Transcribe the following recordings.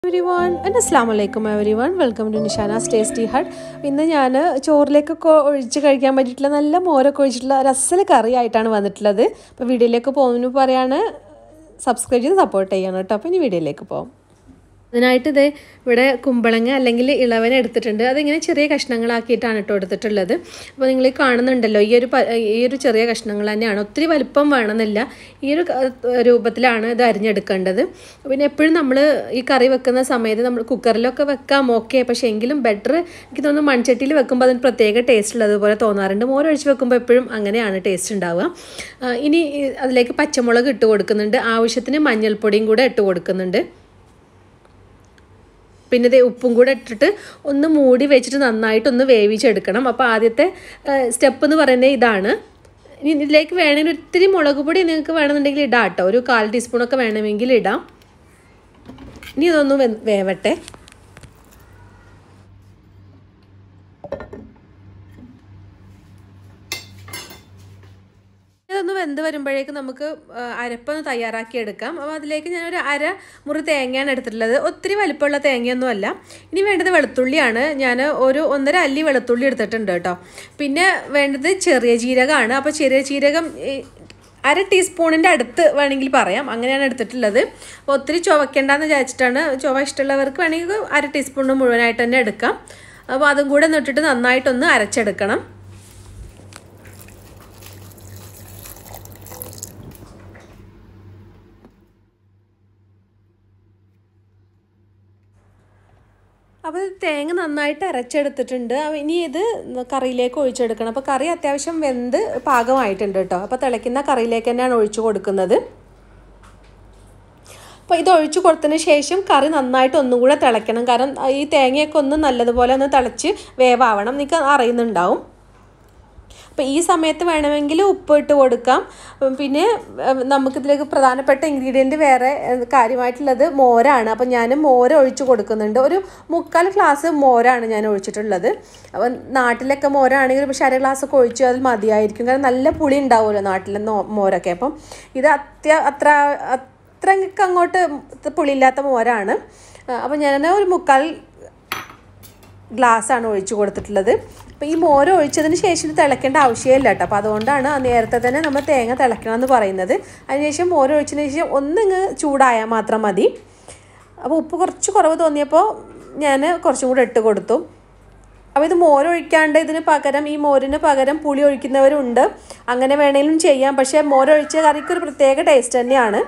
Every one എൻ്റെ അസ്ലാം വലൈക്കും everyone welcome to Nishana's tasty hut ഇന്ന് ഞാൻ ചോറിലേക്കൊക്കെ ഒഴിച്ച് കഴിക്കാൻ പറ്റിയിട്ടുള്ള നല്ല മോരൊക്കെ ഒഴിച്ചിട്ടുള്ള രസല കറി ആയിട്ടാണ് വന്നിട്ടുള്ളത് അപ്പോൾ വീഡിയോയിലേക്ക് പോകുന്നതിന് പറയാണ് സബ്സ്ക്രൈബ് ചെയ്ത് സപ്പോർട്ട് ചെയ്യണം കേട്ടോ അപ്പോൾ ഇനി വീഡിയോയിലേക്ക് പോകാം അതിനായിട്ട് ഇത് ഇവിടെ കുമ്പളങ്ങ അല്ലെങ്കിൽ ഇളവന എടുത്തിട്ടുണ്ട് അതിങ്ങനെ ചെറിയ കഷ്ണങ്ങളാക്കിയിട്ടാണ് കേട്ടോ എടുത്തിട്ടുള്ളത് അപ്പോൾ നിങ്ങൾ ഈ കാണുന്നുണ്ടല്ലോ ഈ ഒരു പ- ഈ ഒരു ചെറിയ കഷ്ണങ്ങൾ തന്നെയാണ് ഒത്തിരി വലിപ്പം വേണമെന്നില്ല ഈ ഒരു ക- രൂപത്തിലാണ് ഇത് അരിഞ്ഞെടുക്കേണ്ടത് പിന്നെ എപ്പോഴും നമ്മൾ ഈ കറി വെക്കുന്ന സമയത്ത് നമ്മൾ കുക്കറിലൊക്കെ വെക്കാം ഓക്കെ പക്ഷേ എങ്കിലും ബെറ്റർ എനിക്ക് തോന്നുന്നു മൺചട്ടിയിൽ വെക്കുമ്പോൾ അതിന് പ്രത്യേക ടേസ്റ്റ് ഉള്ളതുപോലെ തോന്നാറുണ്ട് മോരൊഴിച്ച് വെക്കുമ്പോൾ എപ്പോഴും അങ്ങനെയാണ് ടേസ്റ്റ് ഉണ്ടാവുക ആ, ഇനി ഈ അതിലേക്ക് പച്ചമുളക് ഇട്ട് കൊടുക്കുന്നുണ്ട് ആവശ്യത്തിന് മഞ്ഞൾപ്പൊടിയും കൂടെ ഇട്ട് കൊടുക്കുന്നുണ്ട് പിന്നെ ഇത് ഉപ്പും കൂടെ ഇട്ടിട്ട് ഒന്ന് മൂടി വെച്ചിട്ട് നന്നായിട്ടൊന്ന് വേവിച്ചെടുക്കണം അപ്പോൾ ആദ്യത്തെ സ്റ്റെപ്പ് എന്ന് പറയുന്നത് ഇതാണ് ഇനി ഇതിലേക്ക് വേണമെങ്കിൽ ഒത്തിരി മുളക് പൊടി നിങ്ങൾക്ക് വേണമെന്നുണ്ടെങ്കിൽ ഇടാം കേട്ടോ ഒരു കാൽ ടീസ്പൂണൊക്കെ വേണമെങ്കിൽ ഇടാം ഇനി ഇതൊന്ന് വെ- വേവട്ടെ ഇതൊന്ന് വെന്ത് വരുമ്പോഴേക്കും നമുക്ക് ആ, അരപ്പൊന്ന് തയ്യാറാക്കി എടുക്കാം അപ്പോൾ അതിലേക്ക് ഞാനൊരു അര മുറി തേങ്ങയാണ് എടുത്തിട്ടുള്ളത് ഒത്തിരി വലിപ്പമുള്ള തേങ്ങയൊന്നും അല്ല ഇനി വേണ്ടത് വെളുത്തുള്ളിയാണ് ഞാൻ ഒരു ഒന്നര അല്ലി വെളുത്തുള്ളി എടുത്തിട്ടുണ്ട് കേട്ടോ പിന്നെ വേണ്ടത് ചെറിയ ജീരകമാണ് അപ്പോൾ ചെറിയ ജീരകം ഈ, അര ടീസ്പൂണിൻ്റെ അടുത്ത് വേണമെങ്കിൽ പറയാം അങ്ങനെയാണ് എടുത്തിട്ടുള്ളത് അപ്പോൾ ഒത്തിരി ചുവക്കേണ്ടെന്ന് വിചാരിച്ചിട്ടാണ് ചുവ ഇഷ്ടമുള്ളവർക്ക് വേണമെങ്കിൽ അര ടീസ്പൂൺ മുഴുവനായിട്ട് തന്നെ എടുക്കാം അപ്പോൾ അതും കൂടെ ഒന്ന് ഇട്ടിട്ട് നന്നായിട്ടൊന്ന് അരച്ചെടുക്കണം അപ്പോൾ തേങ്ങ നന്നായിട്ട് അരച്ചെടുത്തിട്ടുണ്ട് അപ്പോൾ ഇനി ഇത് കറിയിലേക്ക് ഒഴിച്ചെടുക്കണം അപ്പോൾ കറി അത്യാവശ്യം വെന്ത് പാകമായിട്ടുണ്ട് കേട്ടോ അപ്പോൾ തിളയ്ക്കുന്ന കറിയിലേക്ക് തന്നെയാണ് ഒഴിച്ചു കൊടുക്കുന്നത് അപ്പോൾ ഇത് ഒഴിച്ചു കൊടുത്തതിന് ശേഷം കറി നന്നായിട്ട് ഒന്നും കൂടെ തിളയ്ക്കണം കാരണം ഈ തേങ്ങയൊക്കെ ഒന്ന് നല്ലതുപോലെ ഒന്ന് തിളച്ച് വേവാവണം നിങ്ങൾക്ക് അറിയുന്നുണ്ടാവും അപ്പോൾ ഈ സമയത്ത് വേണമെങ്കിൽ ഉപ്പ് ഇട്ട് കൊടുക്കാം ഉം, പിന്നെ ഉം, നമുക്കിതിലേക്ക് പ്രധാനപ്പെട്ട ഇൻഗ്രീഡിയൻറ്റ് വേറെ ഉം, കാര്യമായിട്ടുള്ളത് മോരാണ് അപ്പോൾ ഞാൻ മോര് ഒഴിച്ച് കൊടുക്കുന്നുണ്ട് ഒരു മുക്കാൽ ഗ്ലാസ് മോരാണ് ഞാൻ ഒഴിച്ചിട്ടുള്ളത് അപ്പോൾ നാട്ടിലൊക്കെ മോരാണെങ്കിൽ പക്ഷേ അര ഗ്ലാസ് ഒക്കെ ഒഴിച്ചു അതിൽ മതിയായിരിക്കും കാരണം നല്ല പുളി ഉണ്ടാവുമല്ലോ നാട്ടിലെ നോ- മോരൊക്കെ അപ്പം ഇത് അത്യ അത്ര അത്രയ്ക്ക് അങ്ങോട്ട് പുളിയില്ലാത്ത മോരാണ് അപ്പോൾ ഞാൻ ഒരു മുക്കാൽ ഗ്ലാസ്സാണ് ഒഴിച്ചു കൊടുത്തിട്ടുള്ളത് അപ്പോൾ ഈ മോര് ഒഴിച്ചതിന് ശേഷം ഇത് തിളയ്ക്കേണ്ട ആവശ്യമില്ല കേട്ടോ അപ്പോൾ അതുകൊണ്ടാണ് ആ നേരത്തെ തന്നെ നമ്മൾ തേങ്ങ തിളയ്ക്കണം എന്ന് പറയുന്നത് അതിനുശേഷം മോര് ഒഴിച്ചതിന് ശേഷം ഒന്നിങ്ങ് ചൂടായാൽ മാത്രം മതി അപ്പോൾ ഉപ്പ് കുറച്ച് കുറവ് തോന്നിയപ്പോൾ ഞാൻ കുറച്ചും കൂടെ ഇട്ട് കൊടുത്തു അപ്പോൾ ഇത് മോര് ഒഴിക്കാണ്ട് ഇതിന് പകരം ഈ മോരിന് പകരം പുളി ഒഴിക്കുന്നവരുണ്ട് അങ്ങനെ വേണമെങ്കിലും ചെയ്യാം പക്ഷേ മോരൊഴിച്ച കറിക്ക് ഒരു പ്രത്യേക ടേസ്റ്റ് തന്നെയാണ്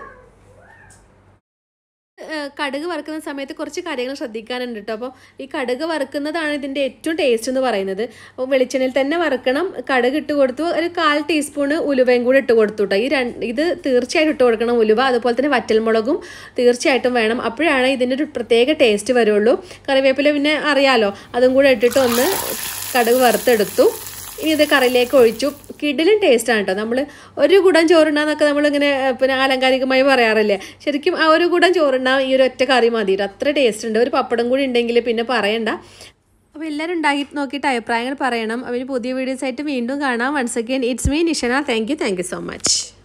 ഏഹ് കടുക് വറുക്കുന്ന സമയത്ത് കുറച്ച് കാര്യങ്ങൾ ശ്രദ്ധിക്കാനുണ്ട് കേട്ടോ അപ്പോൾ ഈ കടുക് വറുക്കുന്നതാണ് ഇതിൻ്റെ ഏറ്റവും ടേസ്റ്റ് എന്ന് പറയുന്നത് അപ്പോൾ വെളിച്ചെണ്ണയിൽ തന്നെ വറുക്കണം കടുക് ഇട്ട് കൊടുത്തു ഒരു കാൽ ടീസ്പൂണ് ഉലുവയും കൂടെ ഇട്ട് കൊടുത്തു കേട്ടോ ഈ രണ്ട് ഇത് തീർച്ചയായിട്ടും ഇട്ട് കൊടുക്കണം ഉലുവ അതുപോലെ തന്നെ വറ്റൽമുളകും തീർച്ചയായിട്ടും വേണം അപ്പോഴാണ് ഇതിൻ്റെ ഒരു പ്രത്യേക ടേസ്റ്റ് വരുള്ളൂ കറിവേപ്പില പിന്നെ അറിയാലോ അതും കൂടെ ഇട്ടിട്ട് ഒന്ന് കടുക് വറുത്തെടുത്തു ഇനി ഇത് കറിയിലേക്ക് ഒഴിച്ചു കിടിലും ടേസ്റ്റാണ് കേട്ടോ നമ്മൾ ഒരു കുടം ചോറുണ്ടാന്നൊക്കെ നമ്മളിങ്ങനെ ഏഹ്, പിന്നെ ആലങ്കാരികമായി പറയാറില്ലേ ശരിക്കും ആ ഒരു കുടം ചോറുണ്ടാൻ ഈ ഒരു ഒറ്റ കറി മതി ട്ടോ. അത്ര ടേസ്റ്റ് ഉണ്ട് ഒരു പപ്പടം കൂടി ഉണ്ടെങ്കിൽ പിന്നെ പറയണ്ട അപ്പോൾ എല്ലാവരും ഉണ്ടാക്കി നോക്കിയിട്ട് അഭിപ്രായങ്ങൾ പറയണം അവർ പുതിയ വീഡിയോസ് ആയിട്ട് വീണ്ടും കാണാം once again it's me Nishana thank you thank you so much